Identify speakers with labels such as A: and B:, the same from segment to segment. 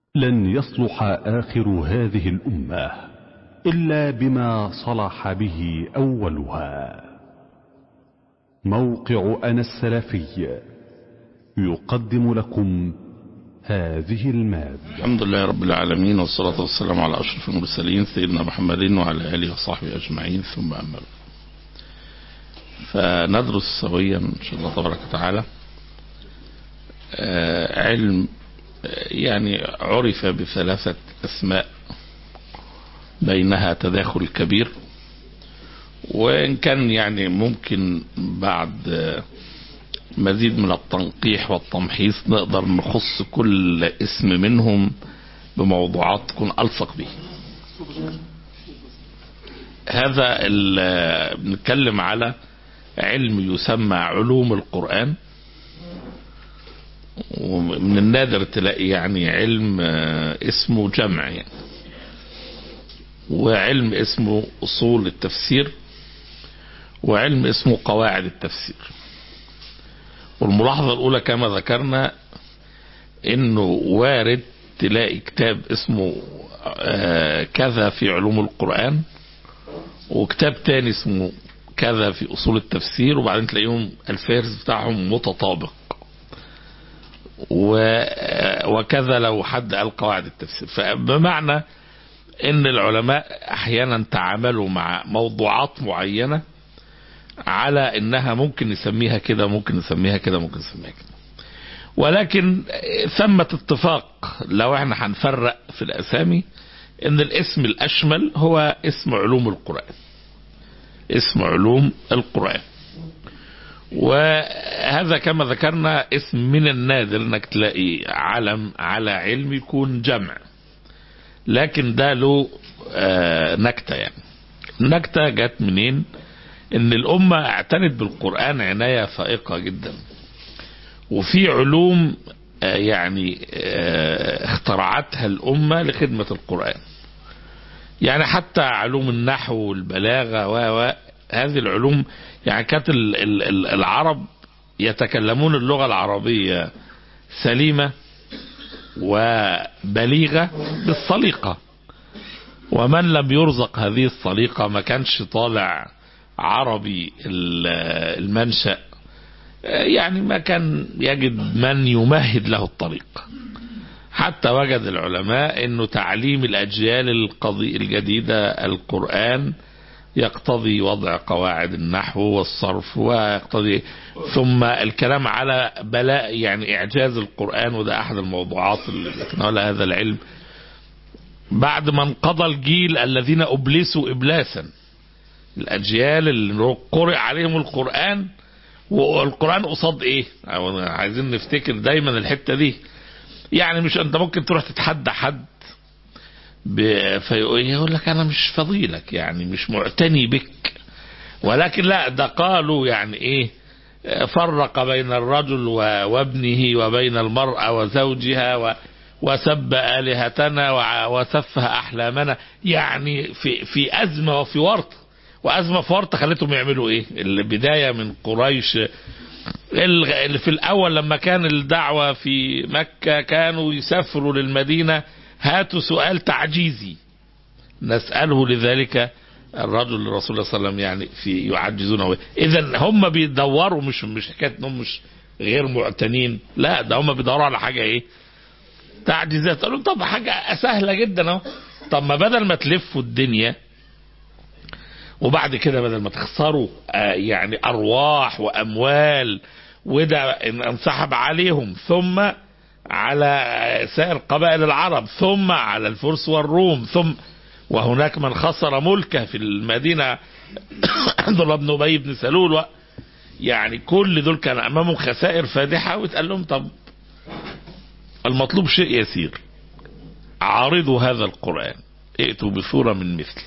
A: لن يصلح آخر هذه الأمة إلا بما صلح به أولها موقع أنا السلفي يقدم لكم هذه المادة
B: الحمد لله رب العالمين والصلاة والسلام على أشرف المرسلين سيدنا محمد وعلى آله وصحبه أجمعين ثم أما بعد. فندرس سويا إن شاء الله تبارك وتعالى آه، علم آه، يعني عرف بثلاثة أسماء بينها تداخل كبير وإن كان يعني ممكن بعد آه، مزيد من التنقيح والتمحيص نقدر نخص كل اسم منهم بموضوعات تكون ألصق به هذا ال- بنتكلم على علم يسمى علوم القرآن ومن النادر تلاقي يعني علم آه، اسمه جمع يعني وعلم اسمه أصول التفسير وعلم اسمه قواعد التفسير والملاحظة الأولى كما ذكرنا إنه وارد تلاقي كتاب اسمه آه، كذا في علوم القرآن وكتاب تاني اسمه كذا في أصول التفسير وبعدين تلاقيهم الفهرس بتاعهم متطابق و- وكذا لو حد قال قواعد التفسير فبمعنى ان العلماء احيانا تعاملوا مع موضوعات معينه على انها ممكن نسميها كده ممكن نسميها كده ممكن نسميها كده ولكن ثمة اتفاق لو احنا هنفرق في الاسامي ان الاسم الاشمل هو اسم علوم القرآن اسم علوم القرآن وهذا كما ذكرنا اسم من النادر انك تلاقي علم على علم يكون جمع لكن ده له آه، نكتة يعني النكتة جت منين ان الامة اعتنت بالقرآن عناية فائقة جدا وفي علوم آه، يعني آه، اخترعتها الامة لخدمة القرآن يعني حتى علوم النحو والبلاغة و و هذه العلوم يعني كانت ال- ال- ال- العرب يتكلمون اللغة العربية سليمة وبليغة بالصليقة ومن لم يرزق هذه الصليقة ما كانش طالع عربي ال- المنشأ يعني ما كان يجد من يمهد له الطريق حتى وجد العلماء انه تعليم الاجيال القضي الجديدة القرآن يقتضي وضع قواعد النحو والصرف ويقتضي ثم الكلام على بلاء يعني اعجاز القرآن وده احد الموضوعات اللي تناولها هذا العلم بعد ما انقضى الجيل الذين ابلسوا ابلاسا الاجيال اللي قرئ عليهم القرآن والقرآن قصاد ايه أو عايزين نفتكر دايما الحتة دي يعني مش انت ممكن تروح تتحدى حد ب- فيقول لك انا مش فضيلك يعني مش معتني بك ولكن لا ده قالوا يعني ايه فرق بين الرجل و- وابنه وبين المرأة وزوجها و وسب آلهتنا وع- وسفه أحلامنا يعني في في أزمة وفي ورطة وأزمة في ورطة خلتهم يعملوا إيه البداية من قريش ال- اللي في الأول لما كان الدعوة في مكة كانوا يسافروا للمدينة هاتوا سؤال تعجيزي نسأله لذلك الرجل الرسول صلى الله عليه وسلم يعني في يعجزونه إذا هم بيدوروا مش مش حكاية إنهم مش غير معتنين لا ده هم بيدوروا على حاجة إيه تعجيزات قالوا طب حاجة سهلة جدا اهو طب ما بدل ما تلفوا الدنيا وبعد كده بدل ما تخسروا آه، يعني ارواح واموال وده ان- انسحب عليهم ثم على آه، سائر قبائل العرب ثم على الفرس والروم ثم وهناك من خسر ملكه في المدينه عبد الله بن ابي بن سلول و- يعني كل دول كان امامهم خسائر فادحه واتقال لهم طب المطلوب شيء يسير عارضوا هذا القرآن ائتوا بصورة من مثله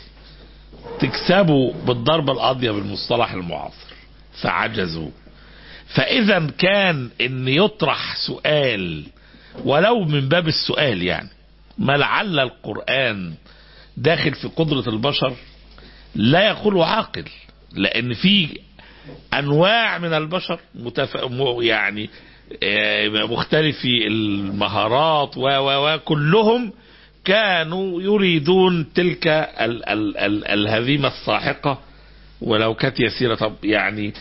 B: تكسبوا بالضربة القاضية بالمصطلح المعاصر فعجزوا فإذا كان إن يطرح سؤال ولو من باب السؤال يعني ما لعل القرآن داخل في قدرة البشر لا يقول عاقل لأن في أنواع من البشر متف... م- يعني مختلفي المهارات و و و كلهم كانوا يريدون تلك ال ال ال الهزيمة الساحقة ولو كانت يسيرة طب يعني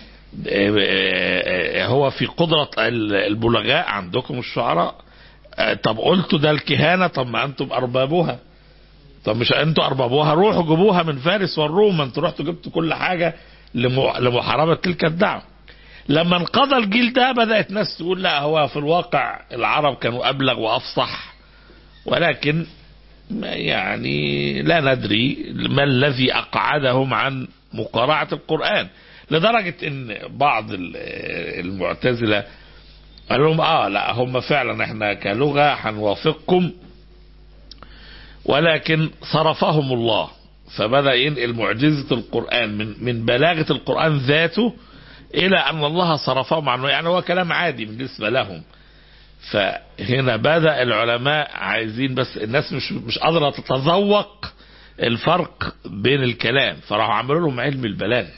B: هو في قدرة البلغاء عندكم الشعراء طب قلتوا ده الكهانة طب ما أنتم أربابها طب مش أنتم أربابوها روحوا جيبوها من فارس والروم ما أنتوا رحتوا جبتوا كل حاجة لمحاربة تلك الدعوة لما انقضى الجيل ده بدأت ناس تقول لا هو في الواقع العرب كانوا أبلغ وأفصح ولكن يعني لا ندري ما الذي أقعدهم عن مقارعة القرآن لدرجة ان بعض المعتزلة قال لهم اه لا هم فعلا احنا كلغة هنوافقكم ولكن صرفهم الله فبدأ ينقل معجزة القرآن من من بلاغة القرآن ذاته إلى أن الله صرفهم عنه يعني هو كلام عادي بالنسبة لهم فهنا بدأ العلماء عايزين بس الناس مش مش قادرة تتذوق الفرق بين الكلام فراحوا عملوا لهم علم البلاغة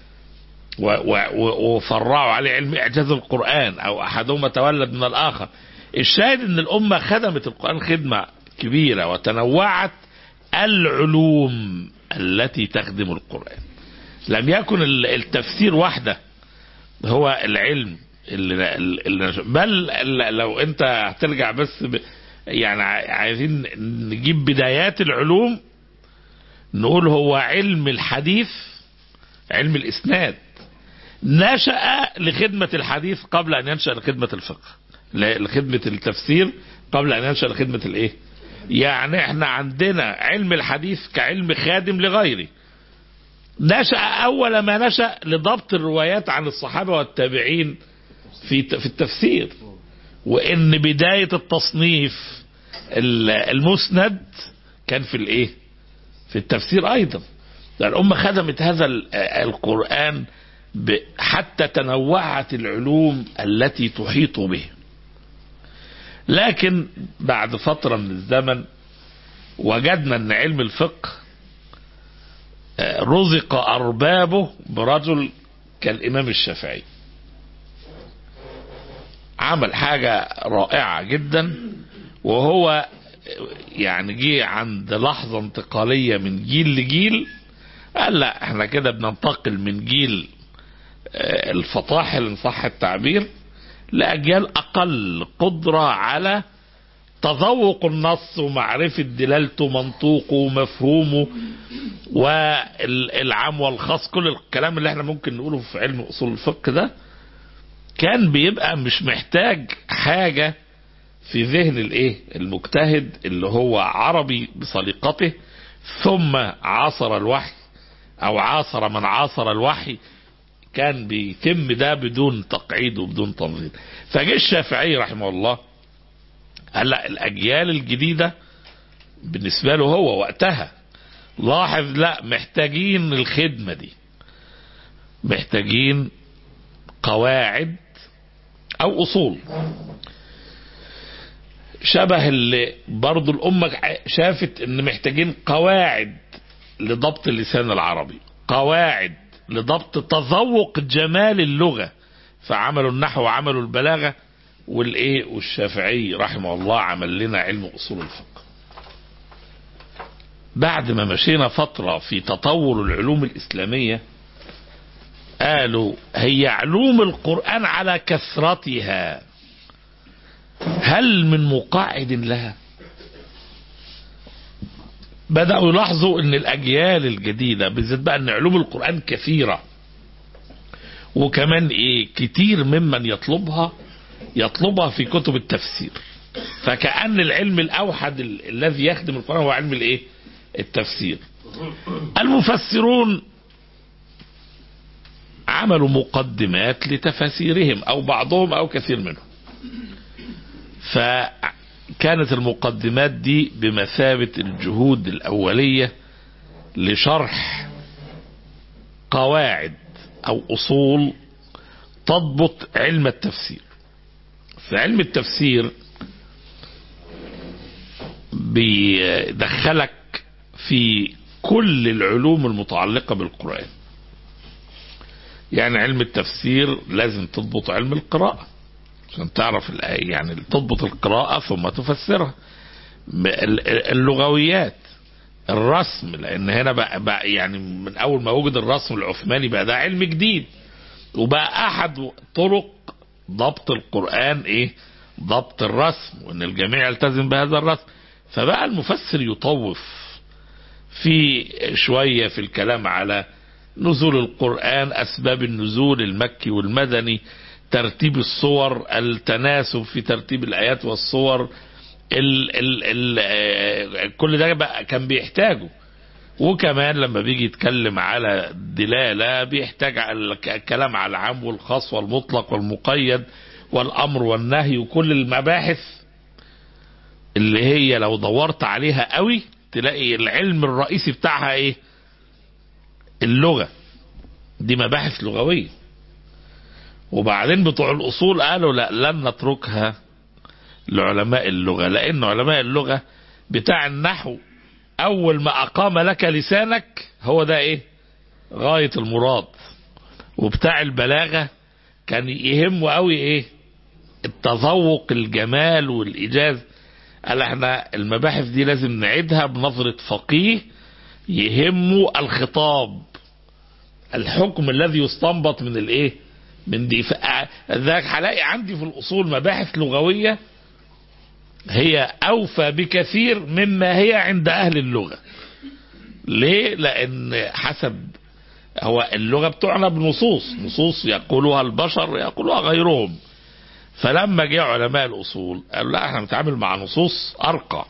B: وفرعوا عليه علم إعجاز القرآن أو أحدهما تولد من الآخر الشاهد أن الأمة خدمت القرآن خدمة كبيرة وتنوعت العلوم التي تخدم القرآن لم يكن التفسير وحده هو العلم اللي اللي بل لو انت هترجع بس ب يعني عايزين نجيب بدايات العلوم نقول هو علم الحديث علم الاسناد نشأ لخدمة الحديث قبل ان ينشأ لخدمة الفقه لخدمة التفسير قبل ان ينشأ لخدمة الايه يعني احنا عندنا علم الحديث كعلم خادم لغيره نشأ أول ما نشأ لضبط الروايات عن الصحابة والتابعين في في التفسير وإن بداية التصنيف المسند كان في الإيه؟ في التفسير أيضا الأمة خدمت هذا القرآن حتى تنوعت العلوم التي تحيط به لكن بعد فترة من الزمن وجدنا أن علم الفقه رزق أربابه برجل كالإمام الشافعي عمل حاجة رائعة جدا وهو يعني جه عند لحظة انتقالية من جيل لجيل قال لا احنا كده بننتقل من جيل الفطاحل ان صح التعبير لأجيال أقل قدرة على تذوق النص ومعرفة دلالته ومنطوقه ومفهومه والعام والخاص كل الكلام اللي احنا ممكن نقوله في علم اصول الفقه ده كان بيبقى مش محتاج حاجة في ذهن الايه المجتهد اللي هو عربي بسليقته ثم عاصر الوحي او عاصر من عاصر الوحي كان بيتم ده بدون تقعيد وبدون تنظيم فجاء الشافعي رحمه الله قال لا الاجيال الجديده بالنسبه له هو وقتها لاحظ لا محتاجين الخدمه دي محتاجين قواعد او اصول شبه اللي برضو الامه شافت ان محتاجين قواعد لضبط اللسان العربي قواعد لضبط تذوق جمال اللغه فعملوا النحو وعملوا البلاغه والايه والشافعي رحمه الله عمل لنا علم اصول الفقه بعد ما مشينا فترة في تطور العلوم الإسلامية قالوا هي علوم القرآن على كثرتها هل من مقاعد لها بدأوا يلاحظوا ان الأجيال الجديدة بالذات بقى ان علوم القرآن كثيرة وكمان ايه كتير ممن يطلبها يطلبها في كتب التفسير فكأن العلم الأوحد الذي يخدم القرآن هو علم الايه التفسير المفسرون عملوا مقدمات لتفاسيرهم او بعضهم او كثير منهم فكانت المقدمات دي بمثابة الجهود الاولية لشرح قواعد او اصول تضبط علم التفسير فعلم التفسير بيدخلك في كل العلوم المتعلقة بالقرآن يعني علم التفسير لازم تضبط علم القراءة عشان تعرف الآية يعني تضبط القراءة ثم تفسرها اللغويات الرسم لان هنا بقى, بقى يعني من اول ما وجد الرسم العثماني بقى ده علم جديد وبقى احد طرق ضبط القرآن ايه ضبط الرسم وان الجميع يلتزم بهذا الرسم فبقى المفسر يطوف في شوية في الكلام على نزول القرآن أسباب النزول المكي والمدني ترتيب الصور التناسب في ترتيب الآيات والصور ال ال ال كل ده بقى كان بيحتاجه وكمان لما بيجي يتكلم على الدلالة بيحتاج على الكلام على العام والخاص والمطلق والمقيد والأمر والنهي وكل المباحث اللي هي لو دورت عليها قوي تلاقي العلم الرئيسي بتاعها ايه اللغة دي مباحث لغوية وبعدين بتوع الأصول قالوا لا لن نتركها لعلماء اللغة لأن علماء اللغة بتاع النحو أول ما أقام لك لسانك هو ده إيه غاية المراد وبتاع البلاغة كان يهمه قوي إيه التذوق الجمال والإيجاز قال احنا المباحث دي لازم نعيدها بنظرة فقيه يهمه الخطاب الحكم الذي يستنبط من الايه من دي ذاك هلاقي عندي في الاصول مباحث لغويه هي اوفى بكثير مما هي عند اهل اللغه ليه لان حسب هو اللغه بتعنى بنصوص نصوص يقولها البشر يقولها غيرهم فلما جاء علماء الاصول قالوا لا احنا بنتعامل مع نصوص ارقى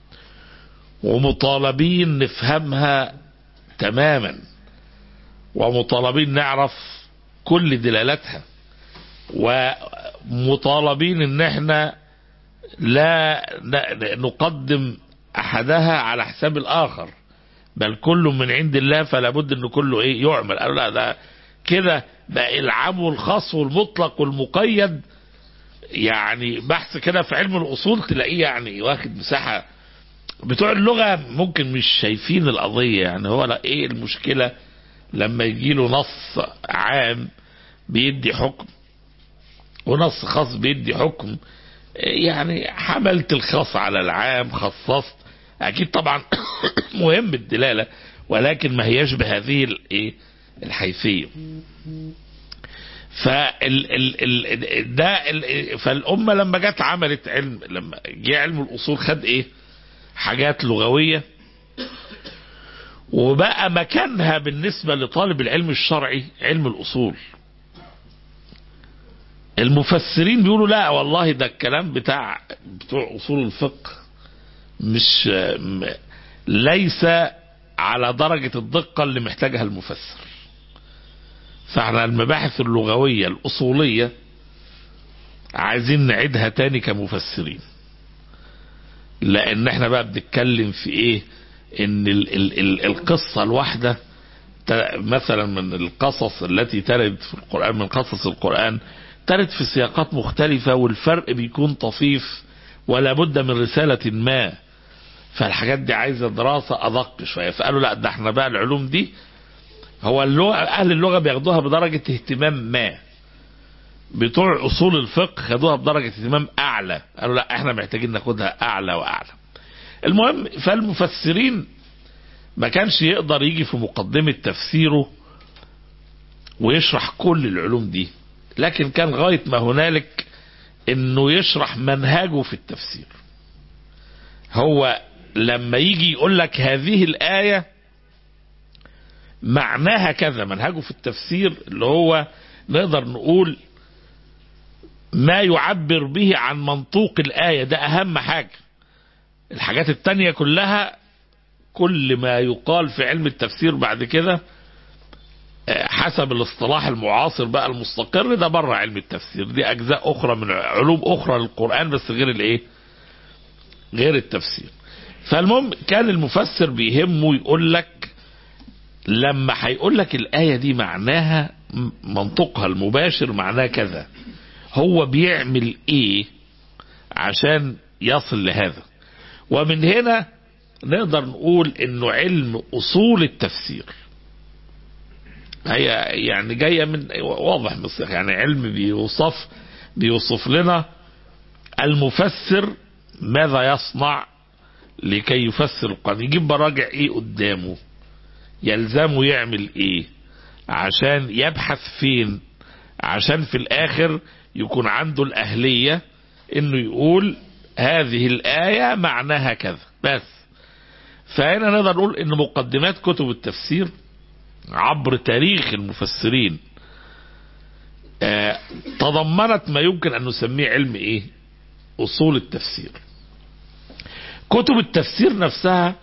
B: ومطالبين نفهمها تماما ومطالبين نعرف كل دلالاتها ومطالبين ان احنا لا نقدم احدها على حساب الاخر بل كل من عند الله فلا بد ان كله ايه يعمل قالوا لا ده كده بقى العام والخاص والمطلق والمقيد يعني بحث كده في علم الاصول تلاقيه يعني واخد مساحه بتوع اللغه ممكن مش شايفين القضيه يعني هو لا ايه المشكله لما يجي له نص عام بيدي حكم ونص خاص بيدي حكم يعني حملت الخاص على العام خصصت اكيد طبعا مهم الدلاله ولكن ما هياش بهذه الايه الحيثيه فال ال ال ده ال فالامه لما جت عملت علم لما جه علم الاصول خد ايه حاجات لغويه وبقى مكانها بالنسبه لطالب العلم الشرعي علم الاصول المفسرين بيقولوا لا والله ده الكلام بتاع بتوع اصول الفقه مش ليس على درجة الدقة اللي محتاجها المفسر فاحنا المباحث اللغوية الأصولية عايزين نعيدها تاني كمفسرين لأن احنا بقى بنتكلم في ايه ان ال ال ال القصة الواحدة مثلا من القصص التي ترد في القرآن من قصص القرآن ترد في سياقات مختلفة والفرق بيكون طفيف ولا بد من رسالة ما فالحاجات دي عايزة دراسة أدق شوية فقالوا لا ده احنا بقى العلوم دي هو اللغة أهل اللغة بياخدوها بدرجة اهتمام ما بتوع أصول الفقه خدوها بدرجة اهتمام أعلى قالوا لا احنا محتاجين ناخدها أعلى وأعلى المهم فالمفسرين ما كانش يقدر يجي في مقدمة تفسيره ويشرح كل العلوم دي لكن كان غاية ما هنالك انه يشرح منهجه في التفسير هو لما يجي يقول لك هذه الآية معناها كذا منهجه في التفسير اللي هو نقدر نقول ما يعبر به عن منطوق الآية ده أهم حاجة الحاجات التانية كلها كل ما يقال في علم التفسير بعد كده حسب الاصطلاح المعاصر بقى المستقر ده بره علم التفسير دي اجزاء اخرى من علوم اخرى للقران بس غير الايه غير التفسير فالمهم كان المفسر بيهمه يقول لك لما هيقول لك الايه دي معناها منطقها المباشر معناه كذا هو بيعمل ايه عشان يصل لهذا ومن هنا نقدر نقول انه علم اصول التفسير هي يعني جايه من واضح من يعني علم بيوصف بيوصف لنا المفسر ماذا يصنع لكي يفسر القرآن يجيب مراجع ايه قدامه يلزمه يعمل ايه عشان يبحث فين عشان في الاخر يكون عنده الاهلية انه يقول هذه الآية معناها كذا بس فهنا نقدر نقول ان مقدمات كتب التفسير عبر تاريخ المفسرين آه تضمنت ما يمكن ان نسميه علم ايه اصول التفسير كتب التفسير نفسها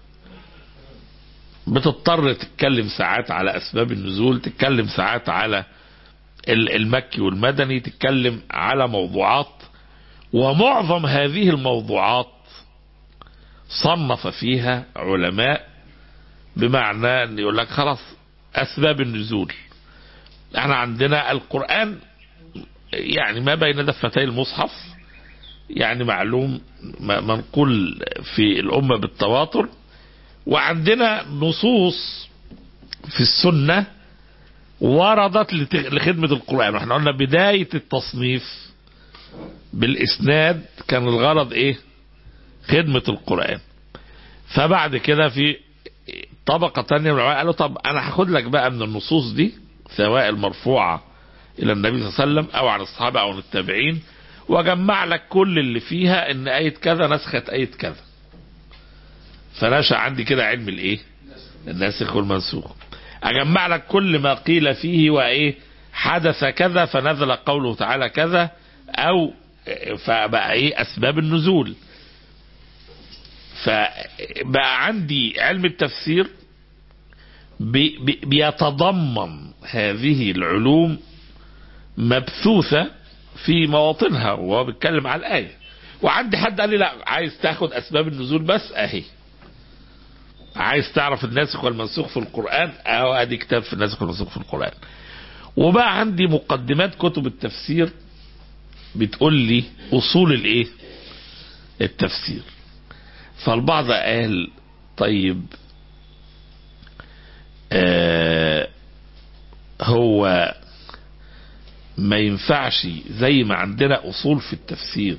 B: بتضطر تتكلم ساعات على اسباب النزول تتكلم ساعات على المكي والمدني تتكلم على موضوعات ومعظم هذه الموضوعات صنف فيها علماء بمعنى ان يقول لك خلاص اسباب النزول احنا عندنا القرآن يعني ما بين دفتي المصحف يعني معلوم منقول في الأمة بالتواتر وعندنا نصوص في السنة وردت لخدمة القرآن واحنا قلنا بداية التصنيف بالإسناد كان الغرض ايه خدمة القرآن فبعد كده في طبقة تانية من العلماء قالوا طب انا هاخد لك بقى من النصوص دي سواء المرفوعة الى النبي صلى الله عليه وسلم او عن الصحابة او عن التابعين واجمع لك كل اللي فيها ان اية كذا نسخت اية كذا فنشأ عندي كده علم الايه الناسخ والمنسوخ اجمع لك كل ما قيل فيه وايه حدث كذا فنزل قوله تعالى كذا او فبقى ايه اسباب النزول فبقى عندي علم التفسير بي بي بيتضمن هذه العلوم مبثوثة في مواطنها وهو بيتكلم على الآية وعندي حد قال لي لا عايز تاخد أسباب النزول بس أهي عايز تعرف الناسخ والمنسوخ في القرآن أهو أدي كتاب في الناسخ والمنسوخ في القرآن وبقى عندي مقدمات كتب التفسير بتقول لي أصول الإيه التفسير فالبعض قال طيب آه هو ما ينفعش زي ما عندنا اصول في التفسير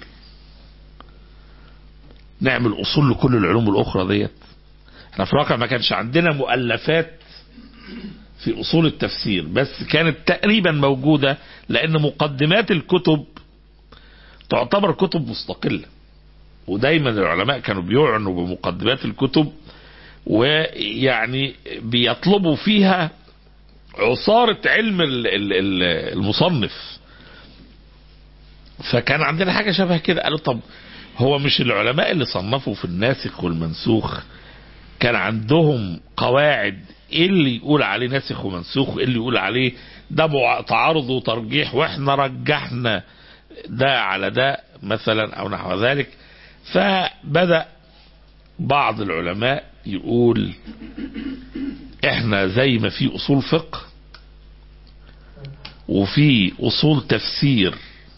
B: نعمل اصول لكل العلوم الاخرى ديت احنا في الواقع ما كانش عندنا مؤلفات في اصول التفسير بس كانت تقريبا موجودة لان مقدمات الكتب تعتبر كتب مستقلة ودايما العلماء كانوا بيعنوا بمقدمات الكتب ويعني بيطلبوا فيها عصارة علم المصنف فكان عندنا حاجة شبه كده قالوا طب هو مش العلماء اللي صنفوا في الناسخ والمنسوخ كان عندهم قواعد ايه اللي يقول عليه ناسخ ومنسوخ وايه اللي يقول عليه ده تعارض وترجيح واحنا رجحنا ده على ده مثلا او نحو ذلك فبدأ بعض العلماء يقول احنا زي ما في اصول فقه وفي اصول تفسير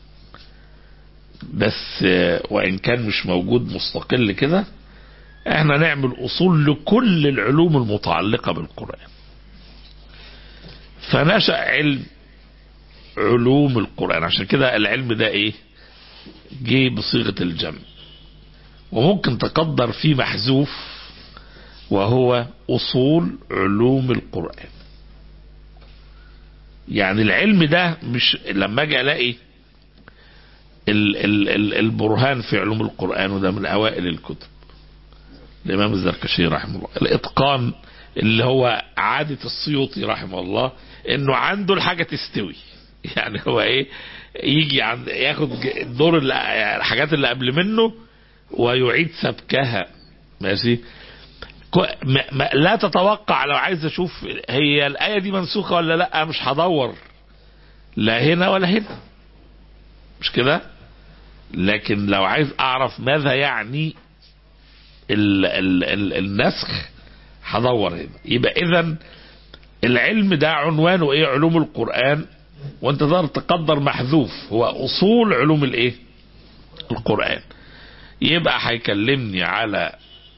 B: بس وان كان مش موجود مستقل كده احنا نعمل اصول لكل العلوم المتعلقة بالقرآن فنشأ علم علوم القرآن عشان كده العلم ده ايه جه بصيغة الجمع وممكن تقدر فيه محذوف وهو أصول علوم القرآن يعني العلم ده مش لما اجي الاقي ال ال ال البرهان في علوم القرآن وده من أوائل الكتب الإمام الزركشي رحمه الله الإتقان اللي هو عادة السيوطي رحمه الله إنه عنده الحاجة تستوي يعني هو إيه يجي عند ياخد دور الحاجات اللي قبل منه ويعيد سبكها ماشي ما لا تتوقع لو عايز اشوف هي الايه دي منسوخه ولا لا مش هدور لا هنا ولا هنا مش كده لكن لو عايز اعرف ماذا يعني ال ال ال النسخ هدور هنا يبقى اذا العلم ده عنوانه ايه علوم القران وانت تقدر تقدر محذوف هو اصول علوم الايه القران يبقى هيكلمني على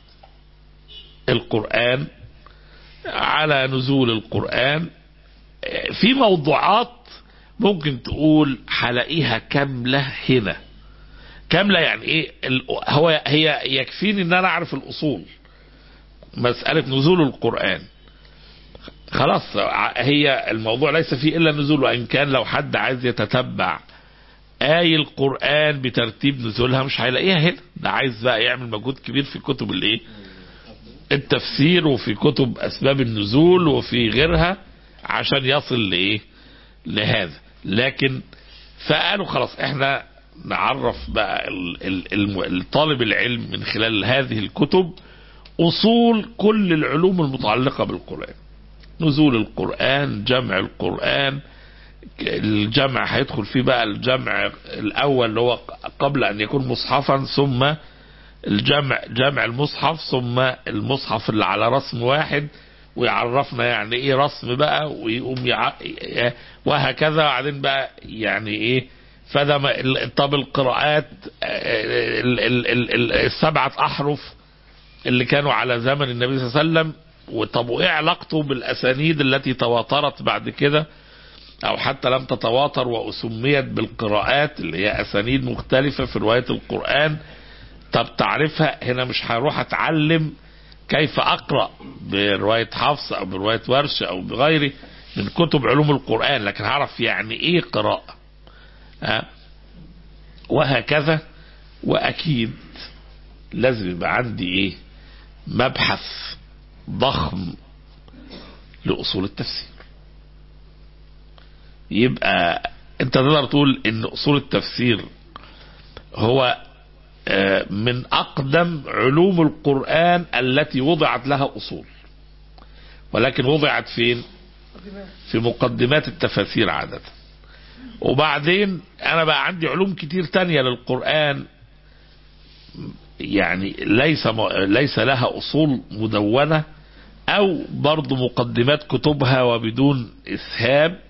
B: القرآن على نزول القرآن في موضوعات ممكن تقول هلاقيها كاملة هنا كاملة يعني ايه ال- هو هي يكفيني ان انا اعرف الاصول مسألة نزول القرآن خلاص ع- هي الموضوع ليس فيه الا نزول وان كان لو حد عايز يتتبع آي القرآن بترتيب نزولها مش هيلاقيها هنا ده عايز بقى يعمل مجهود كبير في كتب الايه التفسير وفي كتب اسباب النزول وفي غيرها عشان يصل لايه لهذا لكن فقالوا خلاص احنا نعرف بقى ال- ال- الم- الطالب العلم من خلال هذه الكتب اصول كل العلوم المتعلقه بالقران نزول القران جمع القران الجمع هيدخل فيه بقى الجمع الاول اللي هو قبل ان يكون مصحفا ثم الجمع جمع المصحف ثم المصحف اللي على رسم واحد ويعرفنا يعني ايه رسم بقى ويقوم يع... وهكذا بعدين بقى يعني ايه فده ما- ال- طب القراءات آه، ال- ال- ال- ال- السبعة أحرف اللي كانوا على زمن النبي صلى الله عليه وسلم وطب وايه علاقته بالأسانيد التي تواترت بعد كده أو حتى لم تتواتر وسميت بالقراءات اللي هي أسانيد مختلفة في رواية القرآن طب تعرفها هنا مش هروح أتعلم كيف أقرأ برواية حفص أو برواية ورش أو بغيره من كتب علوم القرآن لكن هعرف يعني إيه قراءة ها؟ وهكذا وأكيد لازم يبقى عندي إيه مبحث ضخم لأصول التفسير يبقى انت تقدر تقول ان اصول التفسير هو آه، من اقدم علوم القرآن التي وضعت لها اصول ولكن وضعت فين في مقدمات التفاسير عادة وبعدين انا بقى عندي علوم كتير تانية للقرآن يعني ليس ليس لها اصول مدونة او برضو مقدمات كتبها وبدون اسهاب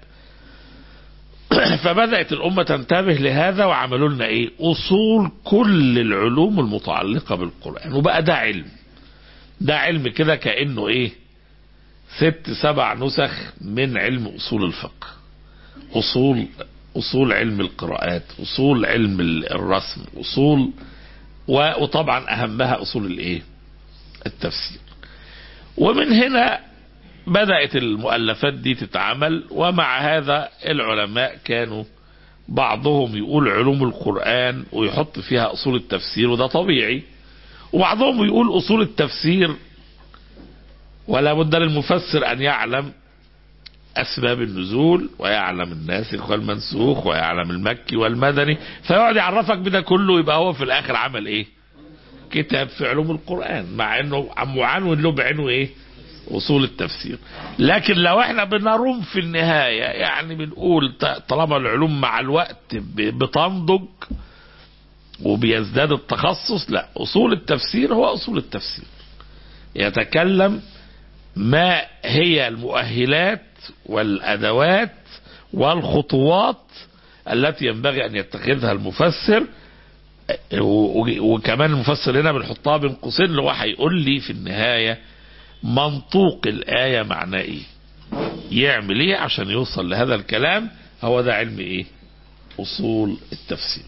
B: فبدأت الأمة تنتبه لهذا وعملوا لنا إيه أصول كل العلوم المتعلقة بالقرآن وبقى ده علم ده علم كده كأنه إيه ست سبع نسخ من علم أصول الفقه أصول أصول علم القراءات أصول علم الرسم أصول و- وطبعا أهمها أصول الإيه التفسير ومن هنا بدأت المؤلفات دي تتعمل ومع هذا العلماء كانوا بعضهم يقول علوم القرآن ويحط فيها أصول التفسير وده طبيعي وبعضهم يقول أصول التفسير ولا بد للمفسر أن يعلم أسباب النزول ويعلم الناسخ والمنسوخ ويعلم المكي والمدني فيقعد يعرفك بده كله يبقى هو في الآخر عمل إيه كتاب في علوم القرآن مع أنه معنون له بعينه إيه اصول التفسير لكن لو احنا بنروم في النهاية يعني بنقول ط- طالما العلوم مع الوقت ب- بتنضج وبيزداد التخصص لا اصول التفسير هو اصول التفسير يتكلم ما هي المؤهلات والادوات والخطوات التي ينبغي ان يتخذها المفسر و- و- وكمان المفسر هنا بنحطها بين قوسين اللي هو هيقول لي في النهايه منطوق الآية معناه ايه يعمل ايه عشان يوصل لهذا الكلام هو ده علم ايه اصول التفسير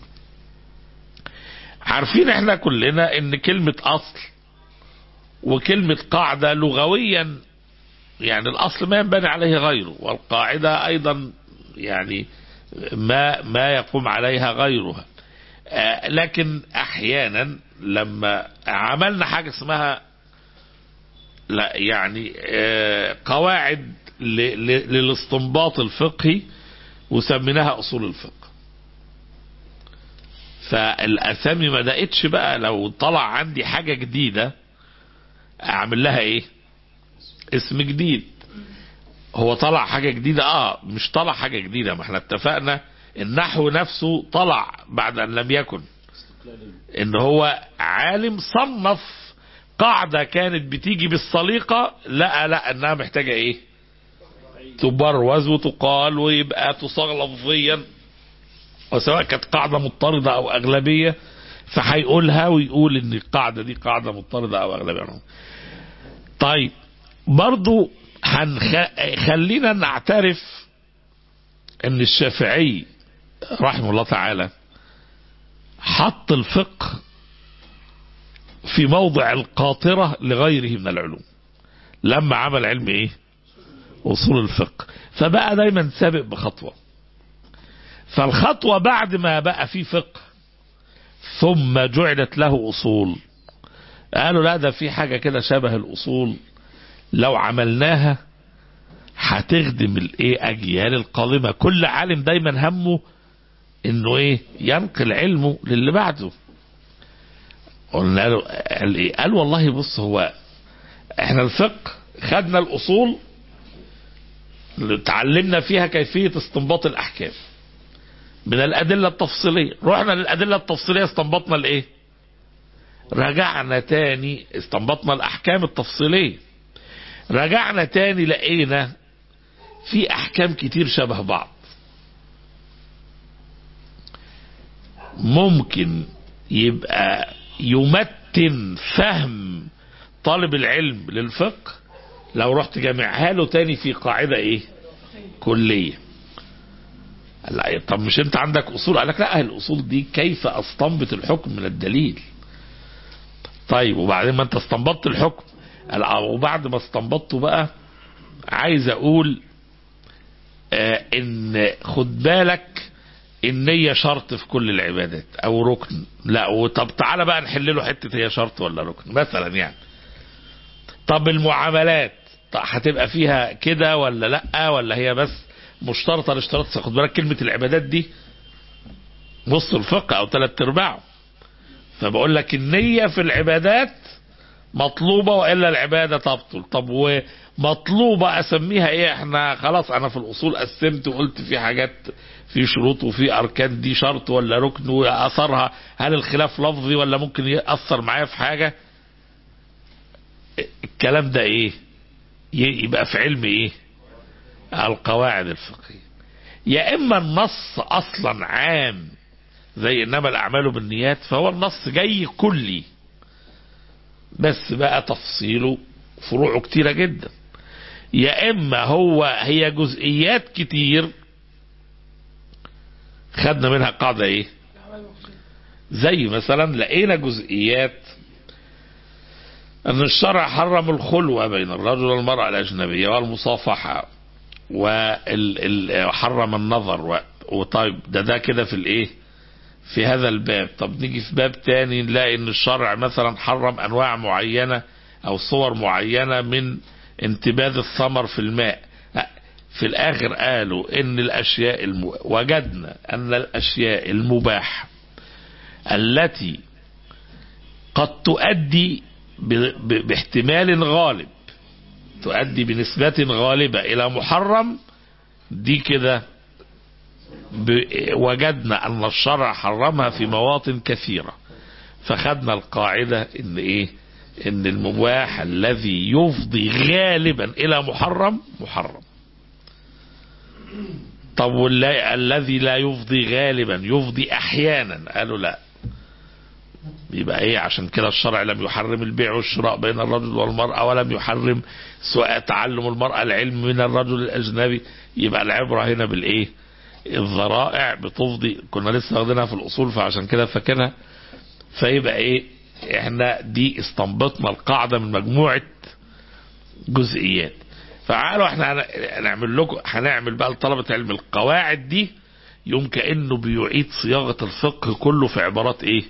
B: عارفين احنا كلنا ان كلمة اصل وكلمة قاعدة لغويا يعني الاصل ما ينبني عليه غيره والقاعدة ايضا يعني ما ما يقوم عليها غيرها آه، لكن احيانا لما عملنا حاجة اسمها لا يعني آه، قواعد ل- ل- للاستنباط الفقهي وسميناها اصول الفقه فالاسامي ما دقتش بقى لو طلع عندي حاجه جديده اعمل لها ايه اسم جديد هو طلع حاجه جديده اه مش طلع حاجه جديده ما احنا اتفقنا النحو نفسه طلع بعد ان لم يكن ان هو عالم صنف قاعدة كانت بتيجي بالسليقة لا لا انها محتاجة ايه تبروز وتقال ويبقى تصاغ لفظيا وسواء كانت قاعدة مضطردة او اغلبية فهيقولها ويقول ان القاعدة دي قاعدة مضطردة او اغلبية طيب برضو هنخ... خلينا نعترف ان الشافعي رحمه الله تعالى حط الفقه في موضع القاطرة لغيره من العلوم لما عمل علم ايه اصول الفقه فبقى دايما سابق بخطوة فالخطوة بعد ما بقى في فقه ثم جعلت له اصول قالوا لا ده في حاجة كده شبه الاصول لو عملناها هتخدم الايه اجيال القادمة كل عالم دايما همه انه ايه ينقل علمه للي بعده قلنا له قال ايه قال والله بص هو احنا الفقه خدنا الاصول اللي اتعلمنا فيها كيفية استنباط الاحكام من الادلة التفصيلية رحنا للادلة التفصيلية استنبطنا الايه رجعنا تاني استنبطنا الاحكام التفصيلية رجعنا تاني لقينا في احكام كتير شبه بعض ممكن يبقى يمتن فهم طالب العلم للفقه لو رحت جامعها له تاني في قاعدة ايه كلية لا طب مش انت عندك اصول قال لك لا الاصول دي كيف استنبط الحكم من الدليل طيب وبعدين ما انت استنبطت الحكم قال اه وبعد ما استنبطته بقى عايز اقول آه ان خد بالك النية شرط في كل العبادات او ركن لا طب تعالى بقى نحل له حتة هي شرط ولا ركن مثلا يعني طب المعاملات طب هتبقى فيها كده ولا لا ولا هي بس مشترطة الاشتراط خد بالك كلمة العبادات دي نص الفقه او ثلاث ارباعه فبقول لك النية في العبادات مطلوبة وإلا العبادة تبطل طب ومطلوبة أسميها إيه إحنا خلاص أنا في الأصول قسمت وقلت في حاجات في شروط وفي أركان دي شرط ولا ركن وأثرها هل الخلاف لفظي ولا ممكن يأثر معايا في حاجة الكلام ده إيه يبقى في علم إيه القواعد الفقهية يا إما النص أصلا عام زي إنما الأعمال بالنيات فهو النص جاي كلي بس بقى تفصيله فروعه كتيرة جدا يا اما هو هي جزئيات كتير خدنا منها قاعدة ايه زي مثلا لقينا جزئيات ان الشرع حرم الخلوة بين الرجل والمرأة الاجنبية والمصافحة وحرم النظر وطيب ده ده كده في الايه في هذا الباب طب نيجي في باب تاني نلاقي ان الشرع مثلا حرم انواع معينة او صور معينة من انتباذ الثمر في الماء في الاخر قالوا ان الاشياء الم... وجدنا ان الاشياء المباحة التي قد تؤدي ب... ب... باحتمال غالب تؤدي بنسبة غالبة الى محرم دي كده وجدنا ان الشرع حرمها في مواطن كثيرة فخدنا القاعدة ان ايه ان المباح الذي يفضي غالبا الى محرم محرم طب الذي لا يفضي غالبا يفضي احيانا قالوا لا يبقى ايه عشان كده الشرع لم يحرم البيع والشراء بين الرجل والمرأة ولم يحرم سواء تعلم المرأة العلم من الرجل الاجنبي يبقى العبرة هنا بالايه الذرائع بتفضي كنا لسه واخدينها في الاصول فعشان كده فاكرها فيبقى ايه احنا دي استنبطنا القاعده من مجموعه جزئيات فعالوا احنا هنعمل لكم هنعمل بقى لطلبه علم القواعد دي يوم كانه بيعيد صياغه الفقه كله في عبارات ايه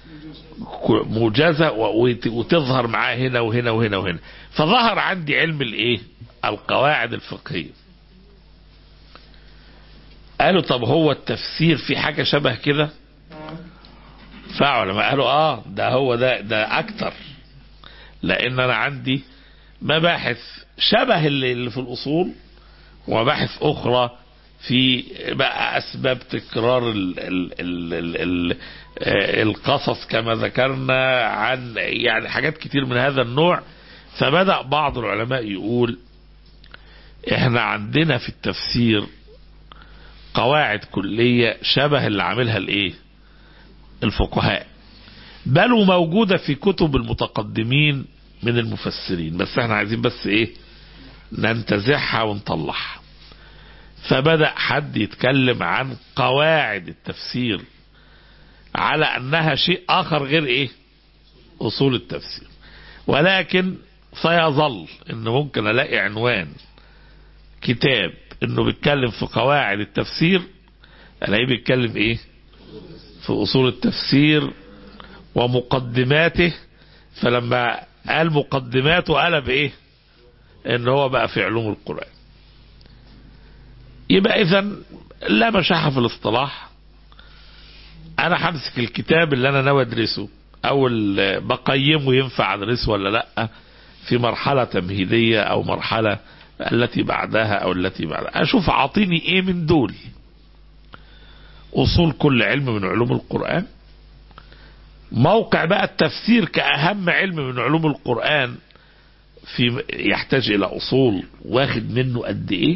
B: موجزه وتظهر معاه هنا وهنا وهنا وهنا فظهر عندي علم الايه القواعد الفقهيه قالوا طب هو التفسير في حاجة شبه كده فعلماء قالوا اه ده هو ده ده اكتر لان انا عندي مباحث شبه اللي في الاصول ومباحث اخرى في بقى اسباب تكرار ال ال ال ال ال القصص كما ذكرنا عن يعني حاجات كتير من هذا النوع فبدأ بعض العلماء يقول احنا عندنا في التفسير قواعد كلية شبه اللي عاملها الايه الفقهاء بل وموجودة في كتب المتقدمين من المفسرين بس احنا عايزين بس ايه ننتزعها ونطلعها فبدأ حد يتكلم عن قواعد التفسير على أنها شيء آخر غير إيه أصول التفسير ولكن سيظل إن ممكن ألاقي عنوان كتاب إنه بيتكلم في قواعد التفسير ألاقيه بيتكلم إيه في أصول التفسير ومقدماته فلما قال مقدماته قلب إيه إن هو بقى في علوم القرآن يبقى إذا لا مشاحة في الاصطلاح أنا همسك الكتاب اللي أنا ناوي أدرسه أو اللي بقيمه ينفع أدرسه ولا لأ في مرحلة تمهيدية أو مرحلة التي بعدها أو التي بعدها أشوف أعطيني إيه من دول أصول كل علم من علوم القرآن موقع بقى التفسير كأهم علم من علوم القرآن في يحتاج إلى أصول واخد منه قد إيه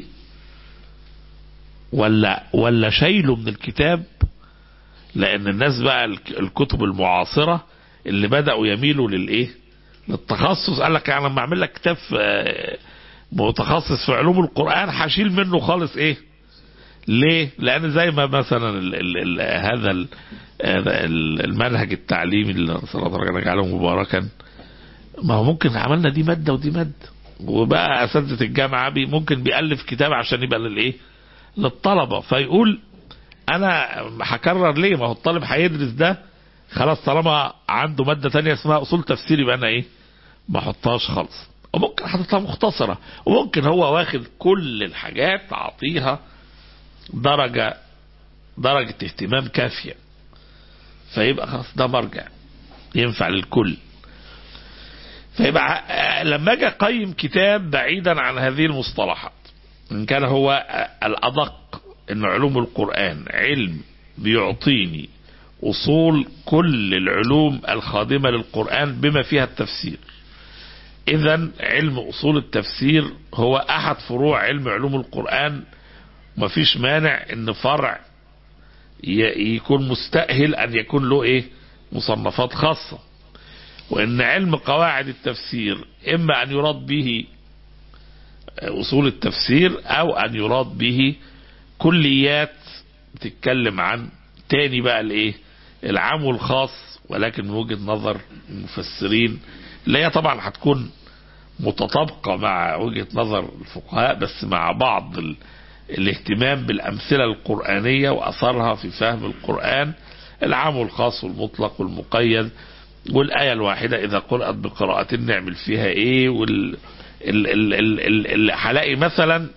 B: ولا ولا شايله من الكتاب لأن الناس بقى الكتب المعاصرة اللي بدأوا يميلوا للإيه للتخصص قال لك يعني لما أعمل لك كتاب متخصص في علوم القرآن هشيل منه خالص إيه ليه؟ لأن زي ما مثلا ال ال ال هذا ال المنهج التعليمي اللي صلى الله عليه وسلم مباركا ما هو ممكن عملنا دي مادة ودي مادة وبقى أساتذة الجامعة بي ممكن بيألف كتاب عشان يبقى للإيه؟ للطلبة فيقول أنا هكرر ليه؟ ما هو الطالب هيدرس ده خلاص طالما عنده مادة تانية اسمها أصول تفسير يبقى أنا إيه؟ ما أحطهاش خالص وممكن حاططها مختصرة وممكن هو واخد كل الحاجات أعطيها درجة درجة اهتمام كافية فيبقى خلاص ده مرجع ينفع للكل فيبقى لما اجي اقيم كتاب بعيدا عن هذه المصطلحات ان كان هو الادق ان علوم القرآن علم بيعطيني اصول كل العلوم الخادمة للقرآن بما فيها التفسير اذا علم اصول التفسير هو احد فروع علم علوم القرآن مفيش مانع ان فرع يكون مستأهل ان يكون له ايه مصنفات خاصة وان علم قواعد التفسير اما ان يراد به اصول التفسير او ان يراد به كليات تتكلم عن تاني بقى الايه العام والخاص ولكن من وجهة نظر المفسرين اللي هي طبعا هتكون متطابقة مع وجهة نظر الفقهاء بس مع بعض ال... الاهتمام بالأمثلة القرآنية وأثرها في فهم القرآن العام والخاص والمطلق والمقيد والآية الواحدة إذا قرأت بقراءة نعمل فيها إيه وال ال... ال... ال... ال... هلاقي مثلا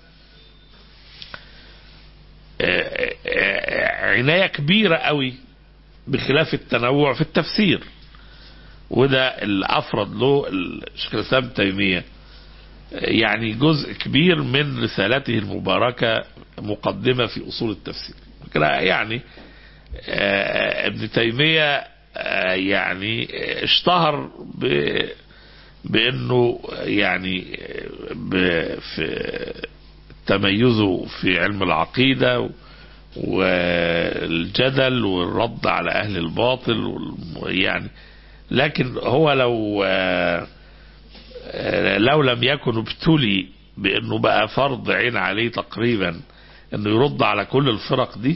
B: عناية كبيرة قوي بخلاف التنوع في التفسير وده اللي أفرض له الشيخ الإسلام تيمية يعني جزء كبير من رسالته المباركة مقدمة في أصول التفسير يعني ابن تيمية يعني اشتهر بأنه يعني في تميزه في علم العقيدة والجدل والرد على أهل الباطل يعني لكن هو لو لو لم يكن ابتلي بانه بقى فرض عين عليه تقريبا انه يرد على كل الفرق دي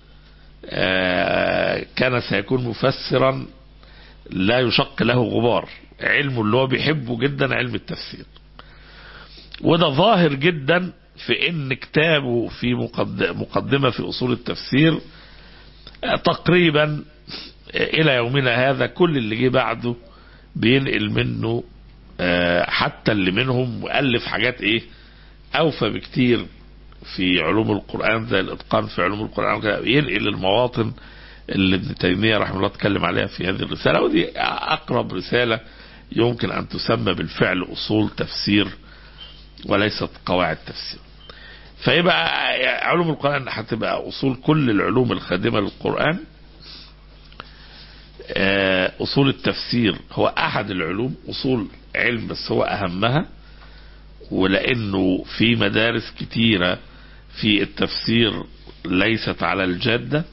B: كان سيكون مفسرا لا يشق له غبار علمه اللي هو بيحبه جدا علم التفسير وده ظاهر جدا في ان كتابه في مقدمة في اصول التفسير تقريبا الى يومنا هذا كل اللي جه بعده بينقل منه حتى اللي منهم مؤلف حاجات ايه اوفى بكتير في علوم القرآن زي الاتقان في علوم القرآن ينقل المواطن اللي ابن تيمية رحمه الله اتكلم عليها في هذه الرسالة ودي اقرب رسالة يمكن ان تسمى بالفعل اصول تفسير وليست قواعد تفسير فيبقى علوم القرآن هتبقى اصول كل العلوم الخادمة للقرآن اصول التفسير هو احد العلوم اصول علم بس هو اهمها ولانه في مدارس كتيرة في التفسير ليست على الجادة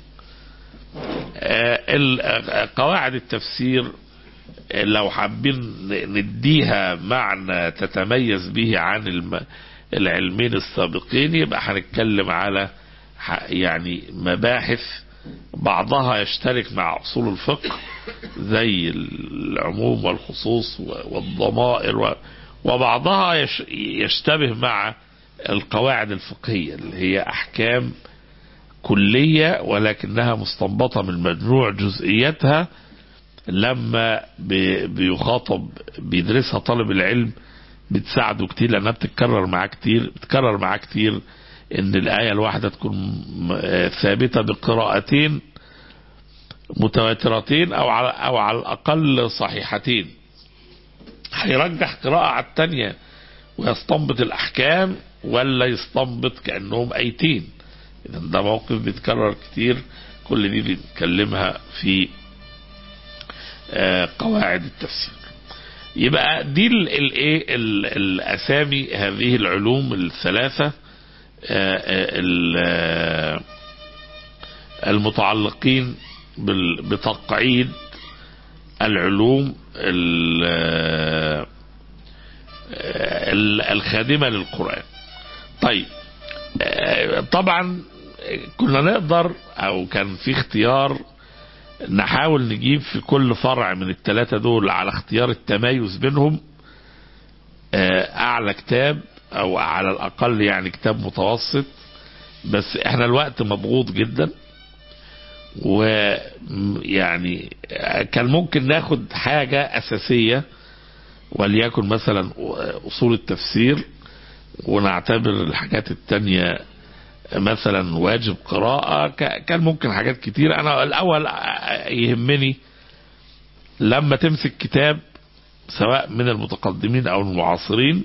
B: قواعد التفسير لو حابين نديها معنى تتميز به عن العلمين السابقين يبقى هنتكلم على يعني مباحث بعضها يشترك مع أصول الفقه زي العموم والخصوص والضمائر وبعضها يشتبه مع القواعد الفقهية اللي هي أحكام كلية ولكنها مستنبطة من مجموع جزئياتها لما بيخاطب بيدرسها طالب العلم بتساعده كتير لانها بتتكرر معاه كتير بتكرر معاه كتير ان الآية الواحدة تكون ثابتة بقراءتين متواترتين او على او على الاقل صحيحتين هيرجح قراءة على الثانية ويستنبط الاحكام ولا يستنبط كانهم ايتين اذا ده موقف بيتكرر كتير كل دي بنتكلمها في قواعد التفسير يبقى دي الايه الاسامي هذه العلوم الثلاثه المتعلقين بتقعيد العلوم الخادمه للقران طيب طبعا كنا نقدر او كان في اختيار نحاول نجيب في كل فرع من الثلاثة دول على اختيار التمايز بينهم اعلى كتاب او على الاقل يعني كتاب متوسط بس احنا الوقت مضغوط جدا ويعني كان ممكن ناخد حاجة اساسية وليكن مثلا اصول التفسير ونعتبر الحاجات التانية مثلا واجب قراءة كان ممكن حاجات كتير انا الاول يهمني لما تمسك كتاب سواء من المتقدمين او المعاصرين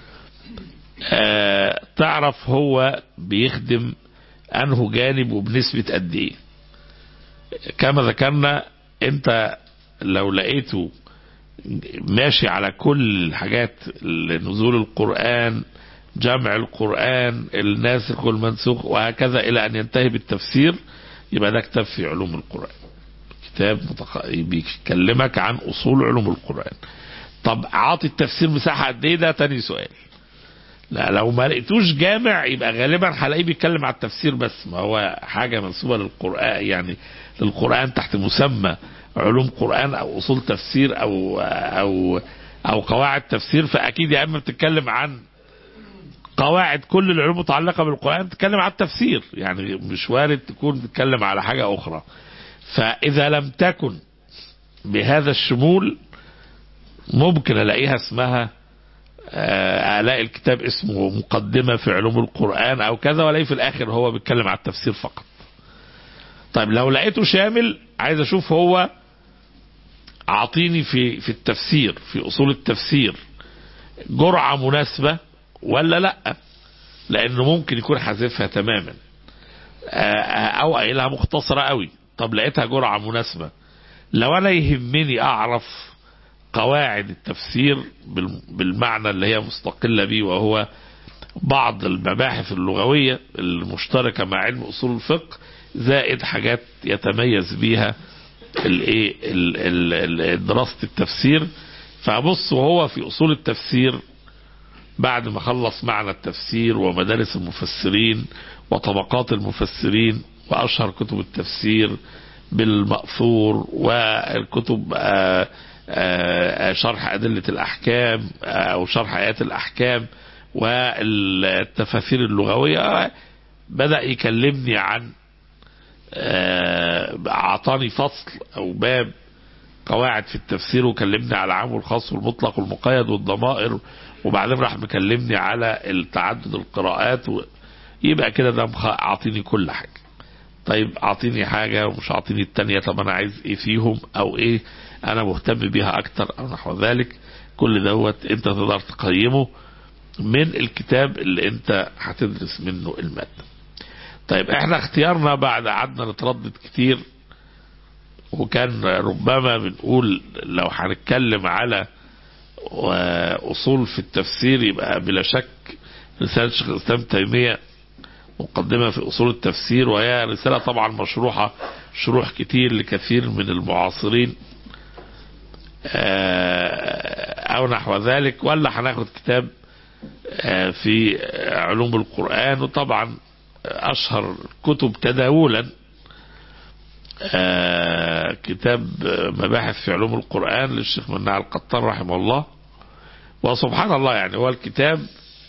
B: تعرف هو بيخدم انه جانب وبنسبة قد ايه كما ذكرنا انت لو لقيته ماشي على كل الحاجات نزول القرآن جمع القرآن الناسخ والمنسوخ وهكذا إلى أن ينتهي بالتفسير يبقى ده كتاب في علوم القرآن كتاب متق... بيكلمك عن أصول علوم القرآن طب عاطي التفسير مساحة قد إيه ده تاني سؤال لا لو ما لقيتوش جامع يبقى غالبا هلاقيه بيتكلم على التفسير بس ما هو حاجة منسوبة للقرآن يعني للقرآن تحت مسمى علوم قرآن أو أصول تفسير أو أو أو قواعد تفسير فأكيد يا إما بتتكلم عن قواعد كل العلوم متعلقة بالقرآن تتكلم على التفسير يعني مش وارد تكون تتكلم على حاجة أخرى فإذا لم تكن بهذا الشمول ممكن ألاقيها اسمها ألاقي الكتاب اسمه مقدمة في علوم القرآن أو كذا ولاقي في الآخر هو بيتكلم على التفسير فقط طيب لو لقيته شامل عايز أشوف هو أعطيني في في التفسير في أصول التفسير جرعة مناسبة ولا لا لانه ممكن يكون حذفها تماما او قايلها مختصرة قوي طب لقيتها جرعة مناسبة لو انا يهمني اعرف قواعد التفسير بالمعنى اللي هي مستقلة بيه وهو بعض المباحث اللغوية المشتركة مع علم اصول الفقه زائد حاجات يتميز بيها الايه دراسة التفسير فبص وهو في اصول التفسير بعد ما خلص معنى التفسير ومدارس المفسرين وطبقات المفسرين وأشهر كتب التفسير بالمأثور والكتب آآ آآ شرح أدلة الأحكام أو شرح آيات الأحكام والتفاسير اللغوية بدأ يكلمني عن أعطاني فصل أو باب قواعد في التفسير وكلمني على العام والخاص والمطلق والمقيد والضمائر وبعدين راح مكلمني على التعدد القراءات و... يبقى كده ده اعطيني كل حاجة طيب اعطيني حاجة ومش اعطيني التانية طب انا عايز ايه فيهم او ايه انا مهتم بيها اكتر او نحو ذلك كل دوت انت تقدر تقيمه من الكتاب اللي انت هتدرس منه المادة طيب احنا اختيارنا بعد قعدنا نتردد كتير وكان ربما بنقول لو هنتكلم على واصول في التفسير يبقى بلا شك رسالة شيخ الاسلام تيمية مقدمة في اصول التفسير وهي رسالة طبعا مشروحة شروح كتير لكثير من المعاصرين او نحو ذلك ولا هناخد كتاب في علوم القرآن وطبعا أشهر كتب تداولا كتاب مباحث في علوم القرآن للشيخ مناع القطان رحمه الله وسبحان الله يعني هو الكتاب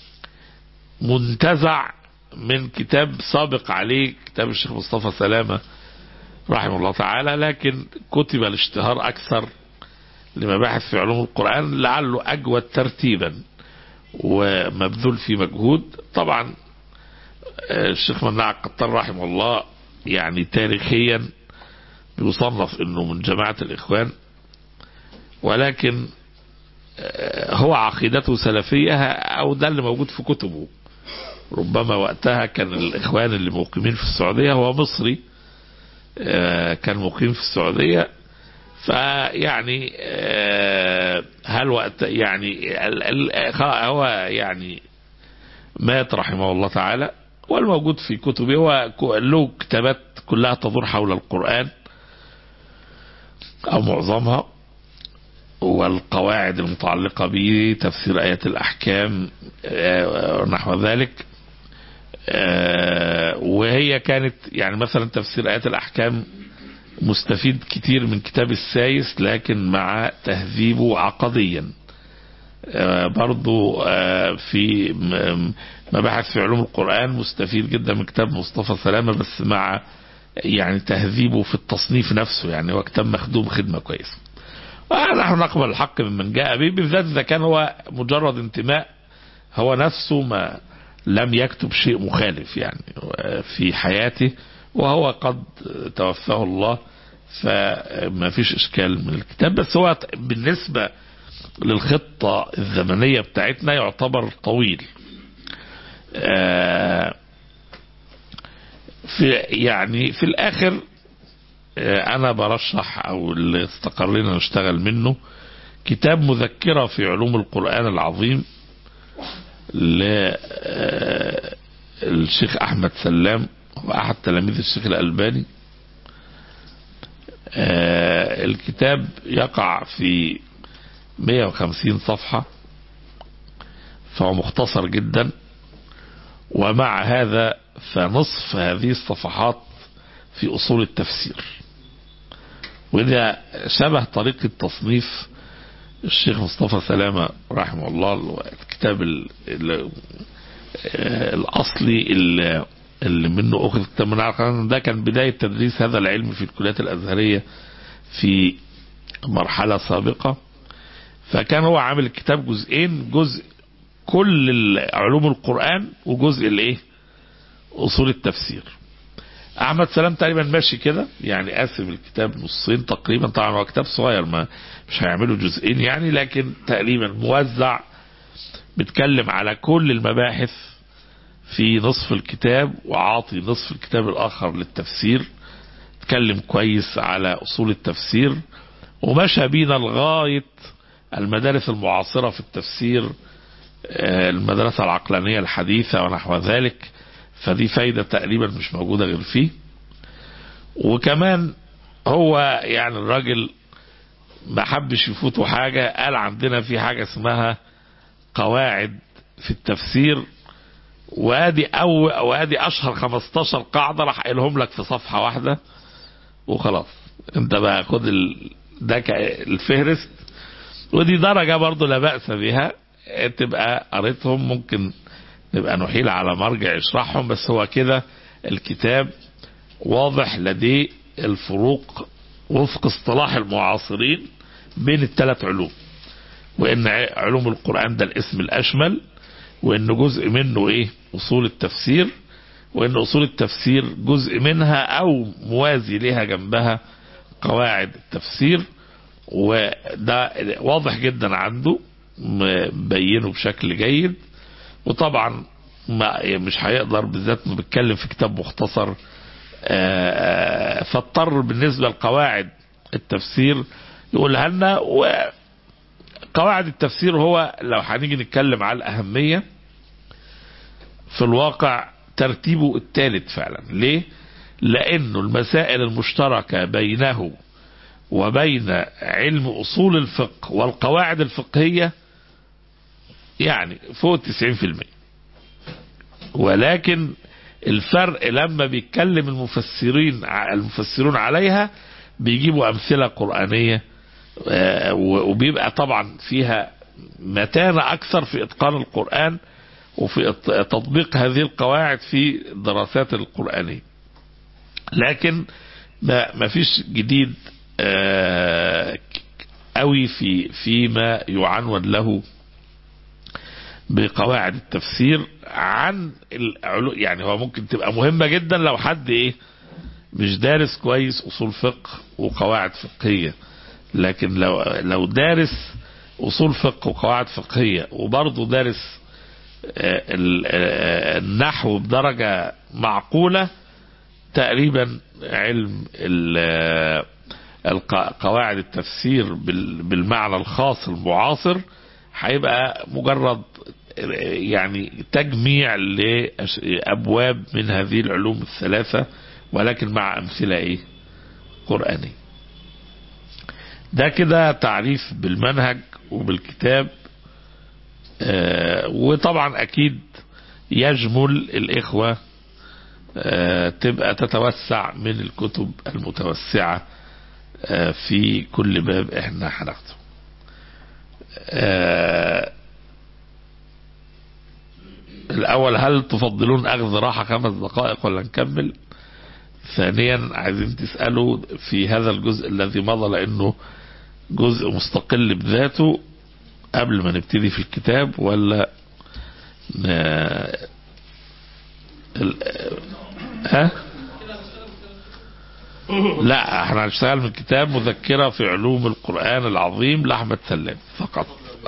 B: منتزع من كتاب سابق عليه كتاب الشيخ مصطفى سلامة رحمه الله تعالى لكن كتب الاشتهار أكثر لمباحث في علوم القرآن لعله أجود ترتيبا ومبذول في مجهود طبعا الشيخ مناع القطان رحمه الله يعني تاريخيا يصنف انه من جماعة الاخوان ولكن هو عقيدته سلفية او ده اللي موجود في كتبه ربما وقتها كان الاخوان اللي مقيمين في السعودية هو مصري كان مقيم في السعودية فيعني هل وقت يعني هو يعني مات رحمه الله تعالى والموجود في كتبه هو له كتابات كلها تدور حول القرآن أو معظمها والقواعد المتعلقة به تفسير آيات الأحكام نحو ذلك وهي كانت يعني مثلا تفسير آيات الأحكام مستفيد كتير من كتاب السايس لكن مع تهذيبه عقديا برضو في مباحث في علوم القرآن مستفيد جدا من كتاب مصطفى سلامة بس مع يعني تهذيبه في التصنيف نفسه يعني هو كتاب مخدوم خدمة كويسة ونحن نقبل الحق ممن جاء به بالذات إذا كان هو مجرد انتماء هو نفسه ما لم يكتب شيء مخالف يعني في حياته وهو قد توفاه الله فما فيش إشكال من الكتاب بس هو بالنسبة للخطة الزمنية بتاعتنا يعتبر طويل في يعني في الآخر أنا برشح أو اللي استقرينا نشتغل منه كتاب مذكرة في علوم القرآن العظيم للشيخ أحمد سلام وأحد تلاميذ الشيخ الألباني الكتاب يقع في 150 صفحة فهو مختصر جدا ومع هذا فنصف هذه الصفحات في أصول التفسير وده شبه طريقة تصنيف الشيخ مصطفى سلامة رحمه الله الكتاب ال ال الأصلي اللي, اللي منه أخذ كتاب من ده كان بداية تدريس هذا العلم في الكليات الأزهرية في مرحلة سابقة فكان هو عامل الكتاب جزئين جزء كل علوم القرآن وجزء الايه اصول التفسير احمد سلام تقريبا ماشي كده يعني قاسم الكتاب نصين تقريبا طبعا هو كتاب صغير ما مش هيعمله جزئين يعني لكن تقريبا موزع بيتكلم على كل المباحث في نصف الكتاب وعاطي نصف الكتاب الاخر للتفسير اتكلم كويس على اصول التفسير ومشى بينا لغايه المدارس المعاصره في التفسير المدرسة العقلانية الحديثة ونحو ذلك فدي فايدة تقريبا مش موجودة غير فيه وكمان هو يعني الراجل ما حبش يفوته حاجة قال عندنا في حاجة اسمها قواعد في التفسير وادي او وادي اشهر 15 قاعدة راح قايلهم لك في صفحة واحدة وخلاص انت بقى خد ال... ده الفهرست ودي درجة برضو لا بأس بها تبقى قريتهم ممكن نبقى نحيل على مرجع يشرحهم بس هو كده الكتاب واضح لديه الفروق وفق اصطلاح المعاصرين بين الثلاث علوم وان علوم القرآن ده الاسم الاشمل وان جزء منه ايه اصول التفسير وان اصول التفسير جزء منها او موازي لها جنبها قواعد التفسير وده واضح جدا عنده مبينه بشكل جيد وطبعا ما مش هيقدر بالذات انه بيتكلم في كتاب مختصر فاضطر بالنسبه لقواعد التفسير يقولها لنا وقواعد التفسير هو لو هنيجي نتكلم على الاهميه في الواقع ترتيبه الثالث فعلا ليه لانه المسائل المشتركه بينه وبين علم اصول الفقه والقواعد الفقهيه يعني فوق 90% ولكن الفرق لما بيتكلم المفسرين المفسرون عليها بيجيبوا أمثلة قرآنية وبيبقى طبعا فيها متانة أكثر في إتقان القرآن وفي تطبيق هذه القواعد في الدراسات القرآنية لكن ما فيش جديد قوي في فيما يعنون له بقواعد التفسير عن العلو يعني هو ممكن تبقى مهمة جدا لو حد ايه مش دارس كويس اصول فقه وقواعد فقهية لكن لو لو دارس اصول فقه وقواعد فقهية وبرضه دارس النحو بدرجة معقولة تقريبا علم قواعد التفسير بالمعنى الخاص المعاصر هيبقى مجرد يعني تجميع لأبواب من هذه العلوم الثلاثة ولكن مع أمثلة إيه قرآنية ده كده تعريف بالمنهج وبالكتاب آه وطبعا أكيد يجمل الإخوة آه تبقى تتوسع من الكتب المتوسعة آه في كل باب احنا هناخده الأول هل تفضلون أخذ راحة خمس دقائق ولا نكمل ثانيا عايزين تسألوا في هذا الجزء الذي مضى لأنه جزء مستقل بذاته قبل ما نبتدي في الكتاب ولا ن... ال... ها لا احنا هنشتغل من كتاب مذكرة في علوم القرآن العظيم لأحمد سلام فقط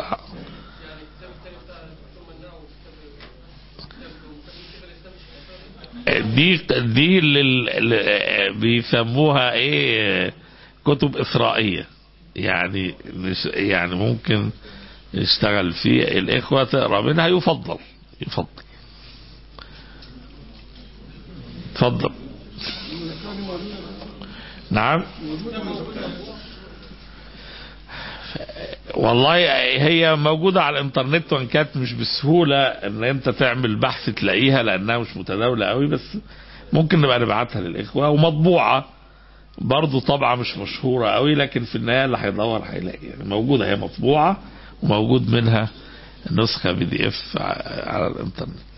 B: دي دي لل... بيسموها ايه كتب إسرائية يعني يعني ممكن يشتغل فيه الإخوة تقرأ منها يفضل يفضل تفضل نعم والله هي موجودة على الانترنت وان كانت مش بسهولة ان انت تعمل بحث تلاقيها لانها مش متداولة قوي بس ممكن نبقى نبعتها للاخوة ومطبوعة برضو طبعة مش مشهورة قوي لكن في النهاية اللي هيدور هيلاقي يعني موجودة هي مطبوعة وموجود منها نسخة بي دي اف على الانترنت